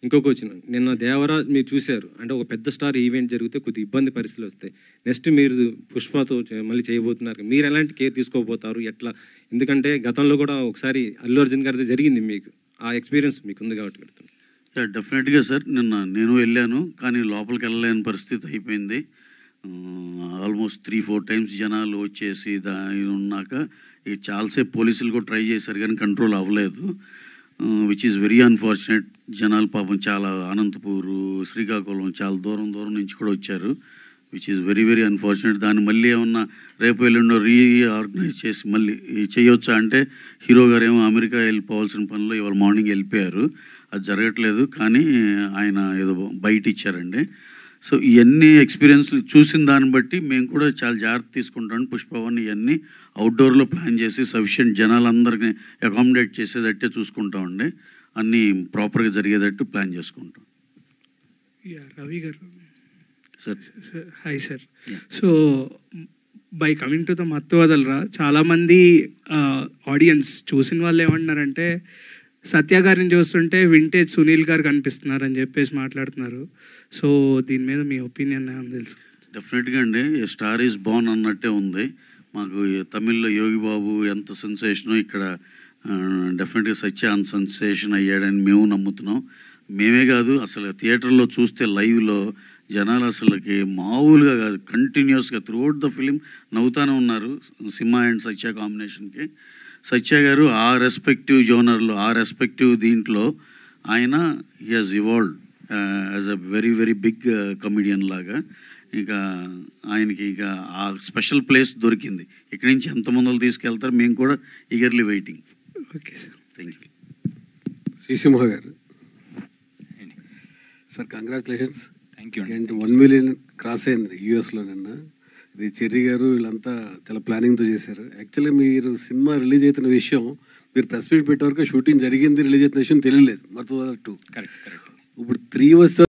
ఇంకొక వచ్చిన నిన్న దేవరా మీరు చూశారు అంటే ఒక పెద్ద స్టార్ ఈవెంట్ జరిగితే కొద్ది ఇబ్బంది పరిస్థితులు వస్తాయి నెక్స్ట్ మీరు పుష్పతో చే- మళ్ళీ చేయబోతున్నారు మీరు ఎలాంటి కేర్ తీసుకోబోతారు ఎట్లా ఎందుకంటే గతంలో కూడా ఒకసారి అల్లు అర్జున్ గారిది జరిగింది మీకు ఆ ఎక్స్పీరియన్స్ మీకు ఉంది కాబట్టి అడుగుతున్నాను. యా, డెఫినెట్గా సార్ నిన్న నేను వెళ్ళాను కానీ లోపలికి వెళ్ళలేని పరిస్థితి అయిపోయింది ఆల్మోస్ట్ త్రీ ఫోర్ టైమ్స్ జనాలు వచ్చేసి దాని ఉన్నాక ఈ చాలాసేపు పోలీసులు కూడా ట్రై చేశారు కానీ కంట్రోల్ అవ్వలేదు విచ్ ఈస్ వెరీ అన్ఫార్చునేట్ జనాలు పాపం చాలా అనంతపూరు శ్రీకాకుళం చాలా దూరం దూరం నుంచి కూడా వచ్చారు which is very very unfortunate దాన్ని మళ్ళీ ఏమన్నా రేపు ఎల్లుండో రీఆర్గనైజ్ చేసి మళ్ళీ చేయొచ్చా అంటే హీరో గారు ఏమో అమెరికా వెళ్ళిపోవాల్సిన పనిలో ఇవాళ మార్నింగ్ వెళ్ళిపోయారు అది జరగట్లేదు కానీ ఆయన ఏదో బయట ఇచ్చారండి సో ఇవన్నీ ఎక్స్పీరియన్స్లు చూసిన దాన్ని బట్టి మేము కూడా చాలా జాగ్రత్త తీసుకుంటాం పుష్పవన్ ఇవన్నీ అవుట్డోర్లో ప్లాన్ చేసి సఫిషియెంట్ జనాలందరినీ అకామిడేట్ చేసేటట్టే చూసుకుంటామండి అన్నీ ప్రాపర్గా జరిగేటట్టు ప్లాన్ చేసుకుంటాం yeah Ravi garu sir hi sir Yeah. So by coming to the Mathu Vadalara చాలామంది ఆడియన్స్ చూసిన వాళ్ళు ఏమంటున్నారంటే సత్య గారిని చూస్తుంటే వింటేజ్ సునీల్ గారు కనిపిస్తున్నారు అని చెప్పేసి మాట్లాడుతున్నారు సో దీని మీద మీ ఒపీనియన్ ఏమని తెలుసు డెఫినెట్గా అండి స్టార్ ఈజ్ బాన్ అన్నట్టే ఉంది మాకు ఈ తమిళ్లో యోగి బాబు ఎంత సెన్సేషనో ఇక్కడ డెఫినెట్గా సత్య అంత సెన్సేషన్ అయ్యాడని మేము నమ్ముతున్నాం మేమే కాదు అసలు థియేటర్లో చూస్తే లైవ్లో జనాలు అసలుకి మామూలుగా కాదు కంటిన్యూస్గా త్రూఅవుట్ ద ఫిలిం నవ్వుతానే ఉన్నారు సింహ అండ్ సత్య కాంబినేషన్కి సత్య గారు ఆ రెస్పెక్టివ్ జోనర్లో ఆ రెస్పెక్టివ్ దీంట్లో ఆయన he has evolve as a very very big comedian లాగా ఇక ఆయనకి ఇక ఆ స్పెషల్ ప్లేస్ దొరికింది ఇక్కడి నుంచి ఎంతమంది తీసుకెళ్తారు మేము కూడా eagerly waiting okay sir thank you Sri Simha garu sir congratulations thank you and one million cross అయింది యూఎస్లో నిన్న ఇది చెర్రీ గారు వీళ్ళంతా చాలా ప్లానింగ్తో చేశారు యాక్చువల్లీ మీరు సినిమా రిలీజ్ అవుతున్న విషయం మీరు ప్రెస్ మీట్ పెట్టే వరకు షూటింగ్ జరిగింది రిలీజ్ అవుతున్న విషయం తెలియలేదు మర్చిపోదా టూ కరెక్ట్ కరెక్ట్ ఇప్పుడు త్రీ వస్తే